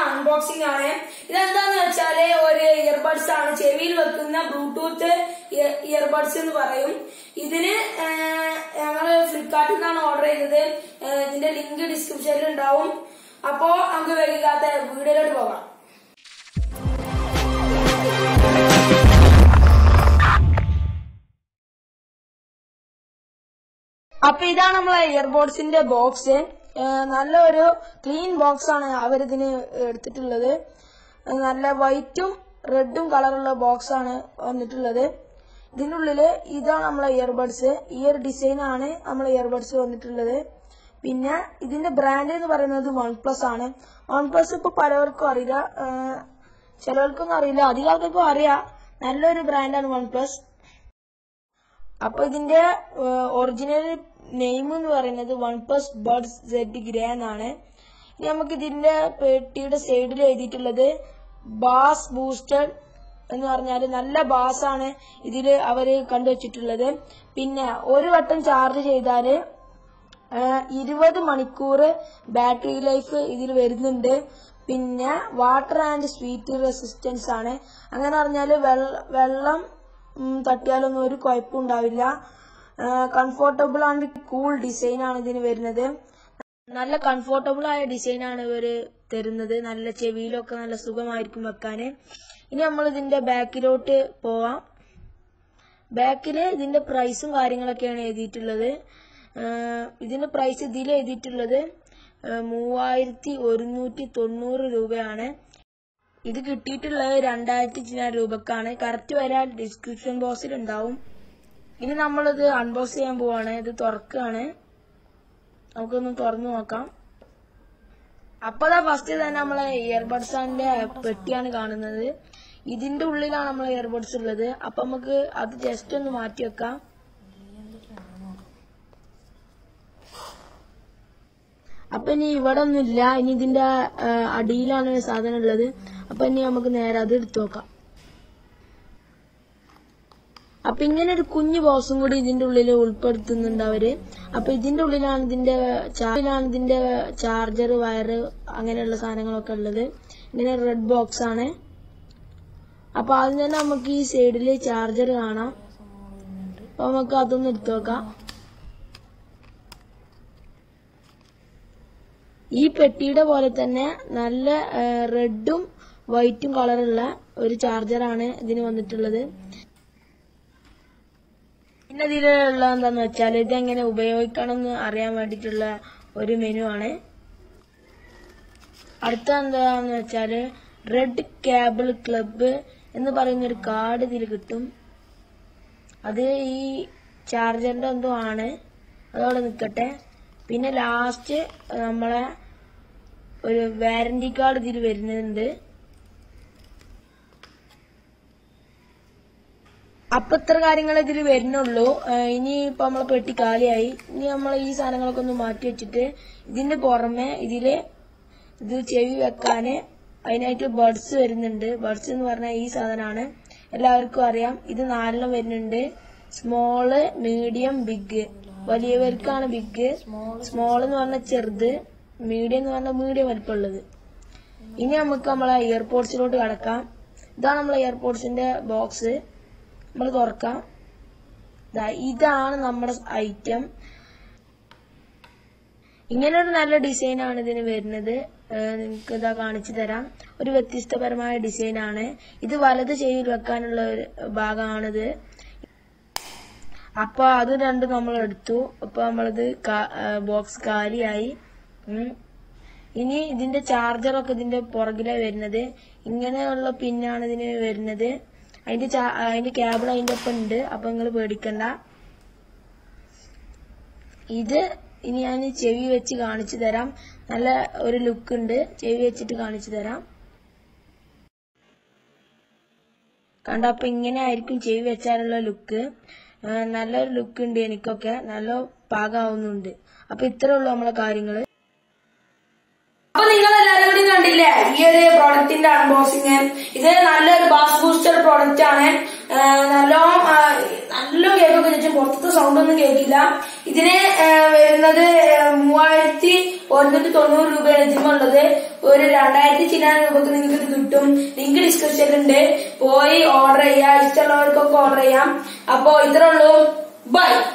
Unboxing ആണ് ഇതെന്താന്ന് വെച്ചാല് ഒരു ഇയർബഡ്സ് ആണ് ചെവിയിൽ വെക്കുന്ന ബ്ലൂടൂത്ത് ഇയർബഡ്സ് എന്ന് പറയും ഇതിന് ഞങ്ങള് ഫ്ലിപ്കാർട്ടിൽ നിന്നാണ് ഓർഡർ ചെയ്തത് ഏഹ് ഇതിന്റെ ലിങ്ക് ഡിസ്ക്രിപ്ഷനിൽ ഉണ്ടാവും അപ്പോ നമുക്ക് വൈകാത്ത വീഡിയോയിലോട്ട് പോകാം അപ്പൊ ഇതാണ് നമ്മളെ ഇയർബോഡ്സിന്റെ ബോക്സ് നല്ലൊരു ക്ലീൻ ബോക്സ് ആണ് അവരിതിന് എടുത്തിട്ടുള്ളത് ഏഹ് നല്ല വൈറ്റും റെഡും കളറുള്ള ബോക്സ് ആണ് വന്നിട്ടുള്ളത് ഇതിന്റെ ഉള്ളില് ഇതാണ് നമ്മളെ ഇയർബഡ്സ് ഈ ഒരു ഡിസൈൻ ആണ് നമ്മളെ ഇയർബഡ്സ് വന്നിട്ടുള്ളത് പിന്നെ ഇതിന്റെ ബ്രാൻഡ് എന്ന് പറയുന്നത് വൺ പ്ലസ് ആണ് വൺ പ്ലസ് ഇപ്പൊ പലവർക്കും അറിയില്ല ഏഹ് ചിലവർക്കൊന്നും അറിയില്ല അധികം ആൾക്കാർക്കും അറിയാം നല്ലൊരു ബ്രാൻഡാണ് വൺ പ്ലസ് അപ്പൊ ഇതിന്റെ ഒറിജിനൽ നെയിം എന്ന് പറയുന്നത് OnePlus buds Z grey എന്നാണ് ഇനി നമുക്ക് ഇതിന്റെ പെട്ടിയുടെ സൈഡിൽ എഴുതിയിട്ടുള്ളത് ബാസ് ബൂസ്റ്റഡ് എന്ന് പറഞ്ഞാൽ നല്ല ബാസ് ആണ് ഇതിൽ അവര് കണ്ടുവച്ചിട്ടുള്ളത് പിന്നെ ഒരു വട്ടം ചാർജ് ചെയ്താല് ഇരുപത് മണിക്കൂർ ബാറ്ററി ലൈഫ് ഇതിൽ വരുന്നുണ്ട് പിന്നെ വാട്ടർ ആൻഡ് സ്വീറ്റ് റെസിസ്റ്റൻസ് ആണ് അങ്ങനെ പറഞ്ഞാല് വെള്ളം ഉം, തട്ടിയാലൊന്നും ഒരു കുഴപ്പം ഉണ്ടാവില്ല കംഫോർട്ടബിൾ ആൻഡ് കൂൾ ഡിസൈൻ ആണ് ഇതിന് വരുന്നത് നല്ല കംഫോർട്ടബിൾ ആയ ഡിസൈൻ ആണ് ഇവര് തരുന്നത് നല്ല ചെവിയിലൊക്കെ നല്ല സുഖമായിരിക്കും വെക്കാന് ഇനി നമ്മൾ ഇതിന്റെ ബാക്കിലോട്ട് പോവാം ബാക്കില് ഇതിന്റെ പ്രൈസും കാര്യങ്ങളൊക്കെയാണ് എഴുതിയിട്ടുള്ളത് ആഹ് ഇതിന്റെ പ്രൈസ് ഇതിൽ എഴുതിയിട്ടുള്ളത് ആഹ് മൂവായിരത്തി ഒരുന്നൂറ്റി തൊണ്ണൂറ് രൂപയാണ് ഇത് കിട്ടിയിട്ടുള്ളത് രണ്ടായിരത്തി ചില രൂപക്കാണ് കറക്റ്റ് വരാൻ ഡിസ്ക്രിപ്ഷൻ ബോക്സിൽ ഉണ്ടാവും ഇനി നമ്മളിത് അൺബോക്സ് ചെയ്യാൻ പോവാണ് ഇത് തുറക്കുകയാണ് നമുക്കൊന്ന് തുറന്നു നോക്കാം അപ്പതാ ഫസ്റ്റ് തന്നെ നമ്മളെ ഇയർബഡ്സിന്റെ പെട്ടിയാണ് കാണുന്നത് ഇതിന്റെ ഉള്ളിലാണ് നമ്മളെ ഇയർബഡ്സ് ഉള്ളത് അപ്പൊ നമുക്ക് അത് ജസ്റ്റ് ഒന്ന് മാറ്റി വെക്കാം അപ്പൊ ഇനി ഇവിടെ ഒന്നുമില്ല ഇനി ഇതിന്റെ ആ, അടിയിലാണ് ഈ സാധനം ഉള്ളത് അപ്പൊ ഇനി നമുക്ക് നേരെ അത് എടുത്തു നോക്കാം അപ്പൊ ഇങ്ങനെ ഒരു കുഞ്ഞു ബോക്സും കൂടി ഇതിന്റെ ഉള്ളിൽ ഉൾപ്പെടുത്തുന്നുണ്ട് അവര് അപ്പൊ ഇതിന്റെ ഉള്ളിലാണ് ഇതിന്റെ ചാർജിലാണ് ഇതിന്റെ ചാർജർ വയറ് അങ്ങനെയുള്ള സാധനങ്ങളൊക്കെ ഉള്ളത് ഇങ്ങനെ റെഡ് ബോക്സ് ആണ് അപ്പൊ ആദ്യം തന്നെ നമുക്ക് ഈ സൈഡില് ചാർജർ കാണാം അപ്പൊ നമുക്ക് അതൊന്ന് എടുത്തു നോക്കാം ഈ പെട്ടിയുടെ പോലെ തന്നെ നല്ല റെഡും വൈറ്റും കളറുള്ള ഒരു ചാർജറാണ് ഇതിന് വന്നിട്ടുള്ളത് പിന്നെ ഇതിലുള്ള എന്താന്ന് വെച്ചാൽ ഇതെങ്ങനെ ഉപയോഗിക്കണം എന്ന് അറിയാൻ വേണ്ടിയിട്ടുള്ള ഒരു മെനു ആണ് അടുത്ത എന്താന്ന് വെച്ചാല് റെഡ് കേബിൾ ക്ലബ്ബ് എന്ന് പറയുന്ന ഒരു കാർഡ് ഇതിൽ കിട്ടും അത് ഈ ചാർജറിന്റെ എന്തോ ആണ് അതവിടെ നിൽക്കട്ടെ പിന്നെ ലാസ്റ്റ് നമ്മളെ ഒരു വാറന്റി കാർഡ് ഇതിൽ വരുന്നുണ്ട് അപ്പൊ ഇത്ര കാര്യങ്ങൾ ഇതിൽ വരുന്നുള്ളൂ ഏഹ് ഇനി ഇപ്പൊ നമ്മളെ പെട്ടി കാലിയായി ഇനി നമ്മൾ ഈ സാധനങ്ങളൊക്കെ ഒന്ന് മാറ്റി വെച്ചിട്ട് ഇതിന്റെ പുറമെ ഇതില് ഇത് ചെവി വെക്കാന് അതിനായിട്ട് ബഡ്സ് വരുന്നുണ്ട് ബഡ്സ് എന്ന് പറഞ്ഞാൽ ഈ സാധനമാണ് എല്ലാവർക്കും അറിയാം ഇത് നാലെണ്ണം വരുന്നുണ്ട് സ്മോള് മീഡിയം ബിഗ് വലിയവർക്കാണ് ബിഗ് സ്മോൾ എന്ന് പറഞ്ഞാൽ ചെറുത് മീഡിയം എന്ന് പറഞ്ഞാൽ മീഡിയം വലിപ്പമുള്ളത് ഇനി നമുക്ക് നമ്മളെ ഇയർപോഡ്സിലോട്ട് കടക്കാം ഇതാണ് നമ്മളെ ഇയർപോഡ്സിന്റെ ബോക്സ് നമ്മൾ തുറക്കാം ദാ ഇതാണ് നമ്മുടെ ഐറ്റം ഇങ്ങനെ ഒരു നല്ല ഡിസൈൻ ആണ് ഇതിന് വരുന്നത് ഏഹ് നിങ്ങൾക്ക് ഇതാ കാണിച്ചു തരാം ഒരു വ്യത്യസ്തപരമായ ഡിസൈൻ ആണ് ഇത് വലത് ചെവിയിൽ വെക്കാനുള്ള ഒരു ഭാഗമാണിത് അപ്പൊ അത് രണ്ടും നമ്മൾ എടുത്തു അപ്പൊ നമ്മളത് ബോക്സ് കാലിയായി ഉം. ഇനി ഇതിന്റെ ചാർജറൊക്കെ ഇതിന്റെ പുറകിലാണ് വരുന്നത് ഇങ്ങനെയുള്ള പിന്നാണ് ഇതിന് വരുന്നത് അതിന്റെ ചാ- അതിന്റെ കേബിൾ അതിന്റെ ഒപ്പം ഉണ്ട് അപ്പൊ നിങ്ങൾ പേടിക്കണ്ട ഇത് ഇനി ഞാൻ ചെവി വെച്ച് കാണിച്ചു തരാം നല്ല ഒരു ലുക്ക് ഉണ്ട് ചെവി വെച്ചിട്ട് കാണിച്ചു തരാം കണ്ട അപ്പൊ ഇങ്ങനെ ആയിരിക്കും ചെവി വെച്ചാലുള്ള ലുക്ക് നല്ലൊരു ലുക്ക് ഉണ്ട് എനിക്കൊക്കെ നല്ല പാകാവുന്നുണ്ട് അപ്പൊ ഇത്രേ ഉള്ളൂ നമ്മളെ കാര്യങ്ങള് അപ്പൊ നിങ്ങൾ എല്ലാവരും കൂടി കണ്ടില്ലേ ഈ ഒരു പ്രോഡക്റ്റിന്റെ അൺബോക്സിങ് ഇത് നല്ലൊരു ബാസ് ബൂസ്റ്റർ പ്രോഡക്റ്റ് ആണ് നല്ല നല്ല കേൾക്കൊക്കെ ചോദിച്ചാൽ പുറത്തത്തെ സൗണ്ട് ഒന്നും കേൾക്കില്ല ഇതിന് ആ, വരുന്നത് മൂവായിരത്തി ഒരുന്നൂറ്റി തൊണ്ണൂറ് രൂപയാണ് ഇതിനുള്ളത് ഒരു രണ്ടായിരത്തി ചില്ലാൻ രൂപക്ക് നിങ്ങൾക്ക് ഇത് കിട്ടും ലിങ്ക് ഡിസ്ക്രിപ്ഷനിലുണ്ട് പോയി ഓർഡർ ചെയ്യാം ഇഷ്ടമുള്ളവർക്കൊക്കെ ഓർഡർ ചെയ്യാം അപ്പോ ഇത്രേ ഉള്ളൂ ബൈ